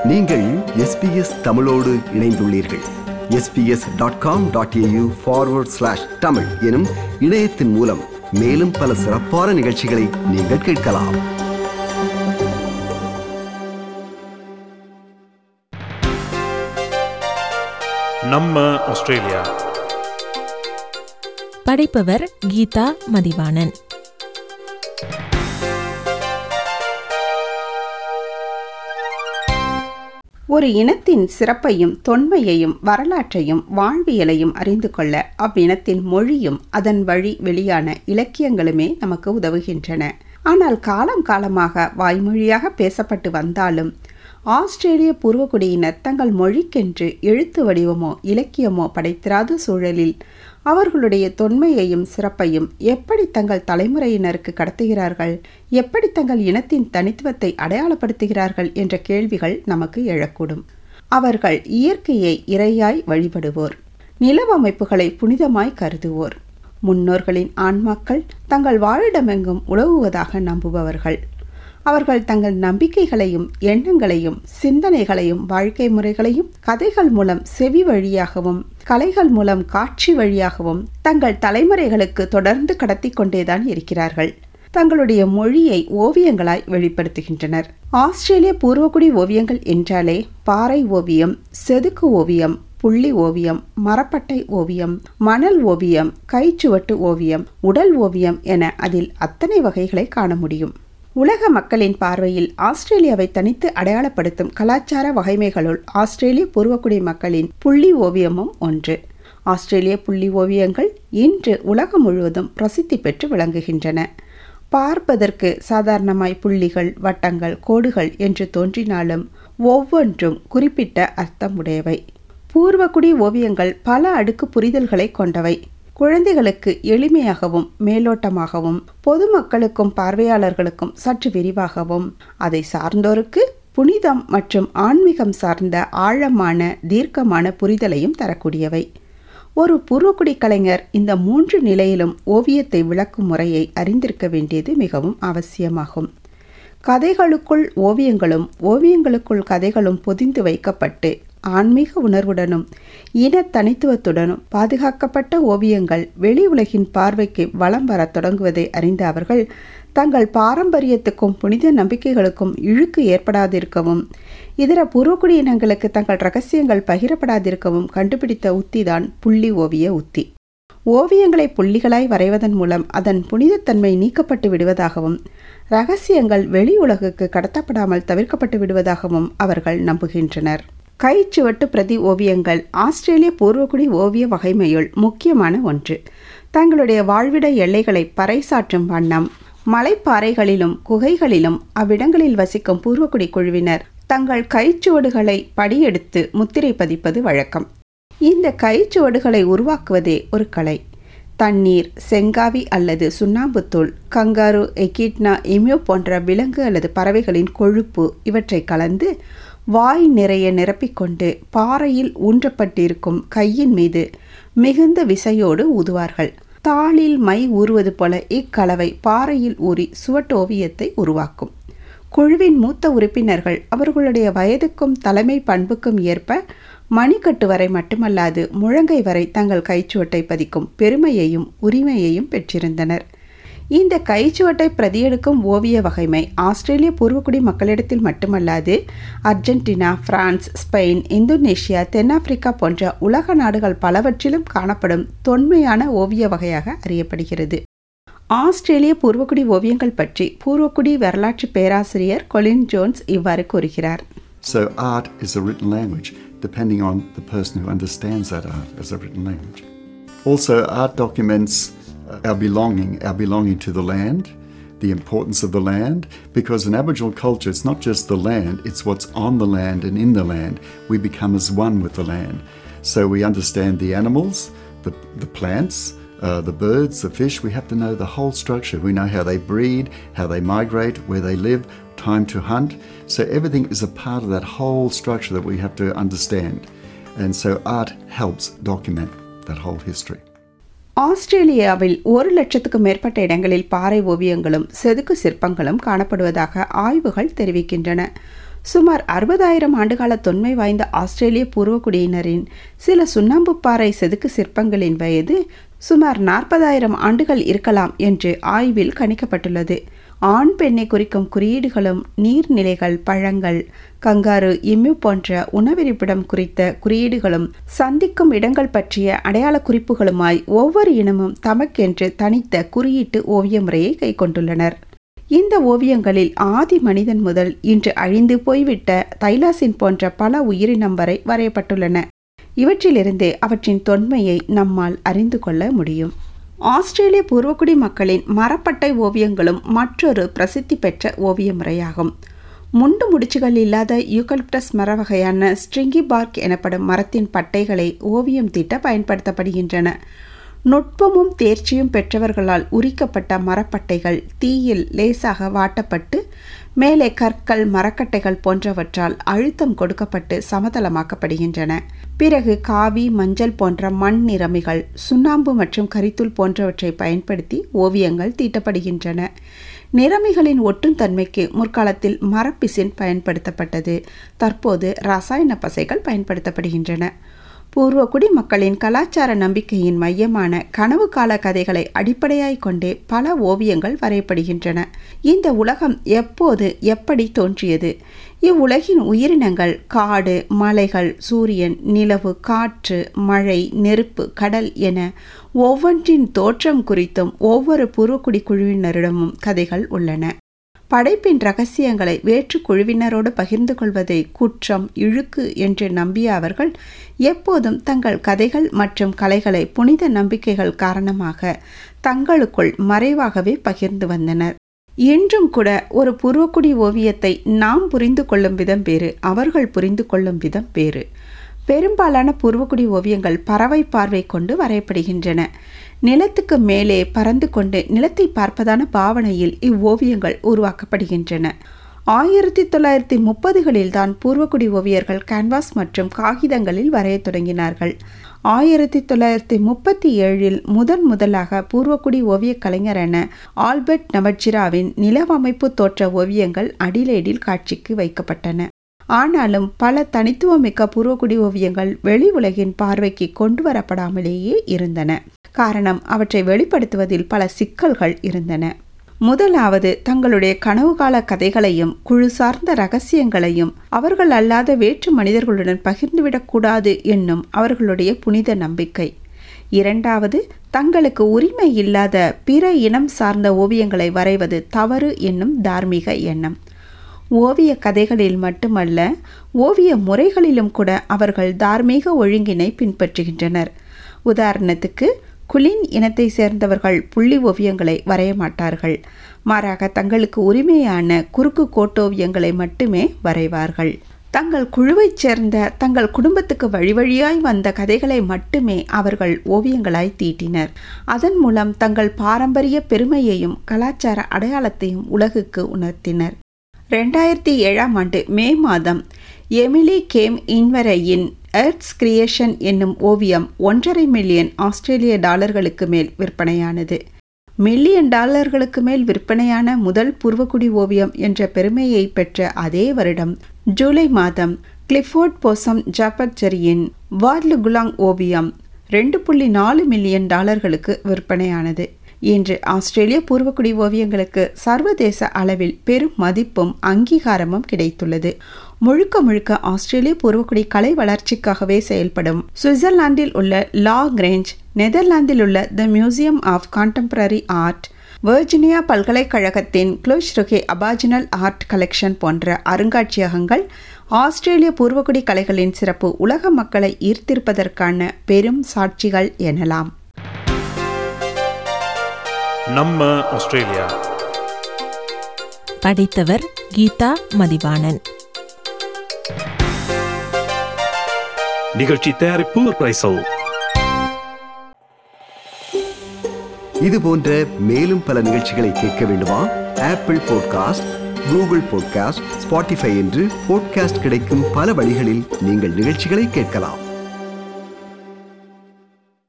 நீங்கள் எஸ்பிஎஸ் தமிழோடு இணைந்துள்ளீர்கள் SBS dot com dot AU forward slash Tamil எனும் இணையத்தின் மூலம் மேலும் பல சிறப்பான நிகழ்ச்சிகளை நீங்கள் கேட்கலாம் நம்ம ஆஸ்திரேலியா படைப்பவர் கீதா மதிவாணன் ஒரு இனத்தின் சிறப்பையும் தொன்மையையும் வரலாற்றையும் வாழ்வியலையும் அறிந்து கொள்ள அவ்வினத்தின் மொழியும் அதன் வழி வெளியான இலக்கியங்களுமே நமக்கு உதவுகின்றன ஆனால் காலம் காலமாக வாய்மொழியாக பேசப்பட்டு வந்தாலும் ஆஸ்திரேலிய பூர்வகுடியினர் தங்கள் மொழிக்கென்று எழுத்து வடிவமோ இலக்கியமோ படைத்திராத சூழலில் அவர்களுடைய தொன்மையையும் சிறப்பையும் எப்படி தங்கள் தலைமுறையினருக்கு கடத்துகிறார்கள் எப்படி தங்கள் இனத்தின் தனித்துவத்தை அடையாளப்படுத்துகிறார்கள் என்ற கேள்விகள் நமக்கு எழக்கூடும் அவர்கள் இயற்கையை இறையாய் வழிபடுவோர் நிலவமைப்புகளை புனிதமாய் கருதுவோர் முன்னோர்களின் ஆன்மாக்கள் தங்கள் வாழிடமெங்கும் உழவுவதாக நம்புபவர்கள் அவர்கள் தங்கள் நம்பிக்கைகளையும் எண்ணங்களையும் சிந்தனைகளையும் வாழ்க்கை முறைகளையும் கதைகள் மூலம் செவி வழியாகவும் கலைகள் மூலம் காட்சி வழியாகவும் தங்கள் தலைமுறைகளுக்கு தொடர்ந்து கடத்தி கொண்டேதான் இருக்கிறார்கள் தங்களுடைய மொழியை ஓவியங்களாய் வெளிப்படுத்துகின்றனர் ஆஸ்திரேலிய பூர்வகுடி ஓவியங்கள் என்றாலே பாறை ஓவியம் செதுக்கு ஓவியம் புள்ளி ஓவியம் மரப்பட்டை ஓவியம் மணல் ஓவியம் கைச்சுவட்டு ஓவியம் உடல் ஓவியம் என அதில் அத்தனை வகைகளை காண முடியும் உலக மக்களின் பார்வையில் ஆஸ்திரேலியாவை தனித்து அடையாளப்படுத்தும் கலாச்சார வகைமைகளுள் ஆஸ்திரேலிய பூர்வக்குடி மக்களின் புள்ளி ஓவியமும் ஒன்று ஆஸ்திரேலிய புள்ளி ஓவியங்கள் இன்று உலகம் முழுவதும் பிரசித்தி பெற்று விளங்குகின்றன பார்ப்பதற்கு சாதாரணமாய் புள்ளிகள் வட்டங்கள் கோடுகள் என்று தோன்றினாலும் ஒவ்வொன்றும் குறிப்பிட்ட அர்த்தமுடையவை பூர்வக்குடி ஓவியங்கள் பல அடுக்கு புரிதல்களை கொண்டவை குழந்தைகளுக்கு எளிமையாகவும் மேலோட்டமாகவும் பொதுமக்களுக்கும் பார்வையாளர்களுக்கும் சற்று விரிவாகவும் அதை சார்ந்தோருக்கு புனிதம் மற்றும் ஆன்மீகம் சார்ந்த ஆழமான தீர்க்கமான புரிதலையும் தரக்கூடியவை ஒரு பூர்வக்குடி கலைஞர் இந்த மூன்று நிலையிலும் ஓவியத்தை விளக்கும் முறையை அறிந்திருக்க வேண்டியது மிகவும் அவசியமாகும் கதைகளுக்குள் ஓவியங்களும் ஓவியங்களுக்குள் கதைகளும் பொதிந்து வைக்கப்பட்டு ஆன்மீக உணர்வுடனும் இன தனித்துவத்துடனும் பாதுகாக்கப்பட்ட ஓவியங்கள் வெளி உலகின் பார்வைக்கு வலம் வரத் தொடங்குவதை அறிந்த அவர்கள் தங்கள் பாரம்பரியத்துக்கும் புனித நம்பிக்கைகளுக்கும் இழுக்கு ஏற்படாதிருக்கவும் இதர பூர்வக்குடி இனங்களுக்கு தங்கள் ரகசியங்கள் பகிரப்படாதிருக்கவும் கண்டுபிடித்த உத்திதான் புள்ளி ஓவிய உத்தி ஓவியங்களை புள்ளிகளாய் வரைவதன் மூலம் அதன் புனிதத்தன்மை நீக்கப்பட்டு விடுவதாகவும் ரகசியங்கள் வெளி உலகுக்கு கடத்தப்படாமல் தவிர்க்கப்பட்டு விடுவதாகவும் அவர்கள் நம்புகின்றனர் கைச்சுவட்டு பிரதி ஓவியங்கள் ஆஸ்திரேலிய பூர்வக்குடி ஓவிய வகைமையுள் முக்கியமான ஒன்று தங்களுடைய வாழ்விட எல்லைகளை பறைசாற்றும் வண்ணம் மலைப்பாறைகளிலும் குகைகளிலும் அவ்விடங்களில் வசிக்கும் பூர்வக்குடி குழுவினர் தங்கள் கைச்சுவடுகளை படியெடுத்து முத்திரை பதிப்பது வழக்கம் இந்த கைச்சுவடுகளை உருவாக்குவதே ஒரு கலை தண்ணீர் செங்காவி அல்லது சுண்ணாம்புத்தூள் கங்காரு எகிட்னா எமியோ போன்ற விலங்கு அல்லது பறவைகளின் கொழுப்பு இவற்றை கலந்து வாய் நிறைய நிரப்பிக்கொண்டு பாறையில் ஊன்றப்பட்டிருக்கும் கையின் மீது மிகுந்த விசையோடு ஊதுவார்கள் தாளில் மை ஊறுவது போல இக்கலவை பாறையில் ஊறி சுவட்டோவியத்தை உருவாக்கும் குழுவின் மூத்த உறுப்பினர்கள் அவர்களுடைய வயதுக்கும் தலைமை பண்புக்கும் ஏற்ப மணிக்கட்டு வரை மட்டுமல்லாது முழங்கை வரை தங்கள் கைச்சுவட்டை பதிக்கும் பெருமையையும் உரிமையையும் பெற்றிருந்தனர் இந்த கைச்சுவட்டை பிரதியெடுக்கும் ஓவிய வகைமை ஆஸ்திரேலிய பூர்வக்குடி மக்களிடத்தில் மட்டுமல்லாது அர்ஜென்டினா பிரான்ஸ் ஸ்பெயின் இந்தோனேஷியா தென்னாப்பிரிக்கா போன்ற உலக நாடுகள் பலவற்றிலும் காணப்படும் தொன்மையான ஓவிய வகையாக அறியப்படுகிறது ஆஸ்திரேலிய பூர்வக்குடி ஓவியங்கள் பற்றி பூர்வக்குடி வரலாற்று பேராசிரியர் கொலின் ஜோன்ஸ் இவ்வாறு கூறுகிறார் So, art is a written language, depending on the person who understands that art as a written language. Also, art documents uh, our belonging, our belonging to the land, the importance of the land, because in Aboriginal culture, it's not just the land, it's what's on the land and in the land. We become as one with the land. So, we understand the animals, the, the plants, uh, the birds, the fish. We have to know the whole structure. We know how they breed, how they migrate, where they live, time to hunt. So everything is a part of that whole structure that we have to understand. And so art helps document that whole history. ஆஸ்திரேலியாவில் ஒரு லட்சத்துக்கும் மேற்பட்ட இடங்களில் பாறை ஓவியங்களும் செதுக்கு சிற்பங்களும் காணப்படுவதாக ஆய்வுகள் தெரிவிக்கின்றன சுமார் அறுபதாயிரம் ஆண்டுகால தொன்மை வாய்ந்த ஆஸ்திரேலிய பூர்வக்குடியினரின் சில சுண்ணாம்புப்பாறை செதுக்கு சிற்பங்களின் வயது சுமார் நாற்பதாயிரம் ஆண்டுகள் இருக்கலாம் என்று ஆய்வில் கணிக்கப்பட்டுள்ளது ஆண் பெண்ணை குறிக்கும் குறியீடுகளும் நீர்நிலைகள் பழங்கள் கங்காரு இம்மு போன்ற உணவிருப்பிடம் குறித்த குறியீடுகளும் சந்திக்கும் இடங்கள் பற்றிய அடையாள குறிப்புகளுமாய் ஒவ்வொரு இனமும் தமக்கென்று தனித்த குறியீட்டு ஓவிய முறையை கைக்கொண்டுள்ளனர் இந்த ஓவியங்களில் ஆதி மனிதன் முதல் இன்று அழிந்து போய்விட்ட தைலாசின் போன்ற பல உயிரினம் வரை வரையப்பட்டுள்ளன இவற்றிலிருந்து அவற்றின் தொன்மையை நம்மால் அறிந்து கொள்ள முடியும் ஆஸ்திரேலிய பூர்வக்குடி மக்களின் மரப்பட்டை ஓவியங்களும் மற்றொரு பிரசித்தி பெற்ற ஓவிய முறையாகும் முண்டு முடிச்சுகள் இல்லாத யூகலிப்டஸ் மர வகையான ஸ்ட்ரிங்கி பார்க் எனப்படும் மரத்தின் பட்டைகளை ஓவியம் தீட்ட பயன்படுத்தப்படுகின்றன நுட்பமும் தேர்ச்சியும் பெற்றவர்களால் உரிக்கப்பட்ட மரப்பட்டைகள் தீயில் லேசாக வாட்டப்பட்டு மேலே கற்கள் மரக்கட்டைகள் போன்றவற்றால் அழுத்தம் கொடுக்கப்பட்டு சமதளமாக்கப்படுகின்றன பிறகு காவி மஞ்சள் போன்ற மண் நிறமிகள் சுண்ணாம்பு மற்றும் கரித்தூள் போன்றவற்றை பயன்படுத்தி ஓவியங்கள் தீட்டப்படுகின்றன நிறமிகளின் ஒட்டும் தன்மைக்கு முற்காலத்தில் மரப்பிசின் பயன்படுத்தப்பட்டது தற்போது ரசாயன பசைகள் பயன்படுத்தப்படுகின்றன பூர்வகுடி மக்களின் கலாச்சார நம்பிக்கையின் மையமான கனவு கால கதைகளை அடிப்படையாய் கொண்டே பல ஓவியங்கள் வரையப்படுகின்றன இந்த உலகம் எப்போது எப்படி தோன்றியது இவ்வுலகின் உயிரினங்கள் காடு மலைகள் சூரியன் நிலவு காற்று மழை நெருப்பு கடல் என ஒவ்வொன்றின் தோற்றம் குறித்தும் ஒவ்வொரு பூர்வக்குடி குழுவினரிடமும் கதைகள் உள்ளன படைப்பின் ரகசியங்களை வேற்று குழுவினரோடு பகிர்ந்து கொள்வதை குற்றம் இழுக்கு என்று நம்பிய அவர்கள் எப்போதும் தங்கள் கதைகள் மற்றும் கலைகளை புனித நம்பிக்கைகள் காரணமாக தங்களுக்குள் மறைவாகவே பகிர்ந்து வந்தனர் இன்றும் கூட ஒரு பூர்வக்குடி ஓவியத்தை நாம் புரிந்து கொள்ளும் விதம் வேறு அவர்கள் புரிந்து கொள்ளும் விதம் வேறு பெரும்பாலான பூர்வக்குடி ஓவியங்கள் பறவை பார்வை கொண்டு வரையப்படுகின்றன நிலத்துக்கு மேலே பறந்து கொண்டு நிலத்தை பார்ப்பதான பாவனையில் இவ்வோவியங்கள் உருவாக்கப்படுகின்றன ஆயிரத்தி தொள்ளாயிரத்தி முப்பதுகளில் தான் பூர்வக்குடி ஓவியர்கள் கேன்வாஸ் மற்றும் காகிதங்களில் வரையத் தொடங்கினார்கள் ஆயிரத்தி தொள்ளாயிரத்தி முப்பத்தி ஏழில் முதன் முதலாக பூர்வக்குடி ஓவியக் கலைஞரான ஆல்பர்ட் நவட்ஜிராவின் நிலவமைப்பு தோற்ற ஓவியங்கள் அடிலேடில் காட்சிக்கு வைக்கப்பட்டன ஆனாலும் பல தனித்துவமிக்க பூர்வக்குடி ஓவியங்கள் வெளி உலகின் பார்வைக்கு கொண்டு வரப்படாமலேயே இருந்தன காரணம் அவற்றை வெளிப்படுத்துவதில் பல சிக்கல்கள் இருந்தன முதலாவது தங்களுடைய கனவுகால கதைகளையும் குழு சார்ந்த ரகசியங்களையும் அவர்கள் அல்லாத வேற்று மனிதர்களுடன் பகிர்ந்துவிடக்கூடாது என்னும் அவர்களுடைய புனித நம்பிக்கை இரண்டாவது தங்களுக்கு உரிமை இல்லாத பிற இனம் சார்ந்த ஓவியங்களை வரைவது தவறு என்னும் தார்மீக எண்ணம் ஓவிய கதைகளில் மட்டுமல்ல ஓவிய முறைகளிலும் கூட அவர்கள் தார்மீக ஒழுங்கினை பின்பற்றுகின்றனர் உதாரணத்துக்கு குலின் இனத்தை சேர்ந்தவர்கள் புள்ளி ஓவியங்களை வரைய மாட்டார்கள் மாறாக தங்களுக்கு உரிமையான குறுக்கு கோட்டோவியங்களை மட்டுமே வரைவார்கள் தங்கள் குழுவைச் சேர்ந்த தங்கள் குடும்பத்துக்கு வழி வழியாய் வந்த கதைகளை மட்டுமே அவர்கள் ஓவியங்களாய் தீட்டினர் அதன் மூலம் தங்கள் பாரம்பரிய பெருமையையும் கலாச்சார அடையாளத்தையும் உலகுக்கு உணர்த்தினர் ரெண்டாயிரத்தி ஏழாம் ஆண்டு மே மாதம் எமிலி கேம் இன்வரையின் எர்த்ஸ் கிரியேஷன் என்னும் ஓவியம் ஒன்றரை மில்லியன் ஆஸ்திரேலிய டாலர்களுக்கு மேல் விற்பனையானது மில்லியன் டாலர்களுக்கு மேல் விற்பனையான முதல் பூர்வக்குடி ஓவியம் என்ற பெருமையை பெற்ற அதே வருடம் ஜூலை மாதம் கிளிஃபோர்ட் போசம் ஜாபர்ஜரியின் வார்லு குலாங் ஓவியம் ரெண்டு புள்ளி நாலு மில்லியன் டாலர்களுக்கு விற்பனையானது இன்று ஆஸ்திரேலிய பூர்வக்குடி ஓவியங்களுக்கு சர்வதேச அளவில் பெரும் மதிப்பும் அங்கீகாரமும் கிடைத்துள்ளது முழுக்க முழுக்க ஆஸ்திரேலிய பூர்வக்குடி கலை வளர்ச்சிக்காகவே செயல்படும் சுவிட்சர்லாந்தில் உள்ள லா கிரேஞ்ச் நெதர்லாந்தில் உள்ள the museum of contemporary art Virginia பல்கலைக்கழகத்தின் க்ளோஷ்ருகே அபாஜினல் ஆர்ட் கலெக்ஷன் போன்ற அருங்காட்சியகங்கள் ஆஸ்திரேலிய பூர்வக்குடி கலைகளின் சிறப்பு உலக மக்களை ஈர்த்திருப்பதற்கான பெரும் சாட்சிகள் எனலாம் நம்ம ஆஸ்திரேலியா படைத்தவர் கீதா மதிவாணன் நிகழ்ச்சி தயாரிப்பு பிரைசல் இது போன்ற மேலும் பல நிகழ்ச்சிகளை கேட்க வேண்டுமா Apple podcast Google podcast Spotify என்று பாட்காஸ்ட் கிடைக்கும் பல வழிகளில் நீங்கள் நிகழ்ச்சிகளை கேட்கலாம்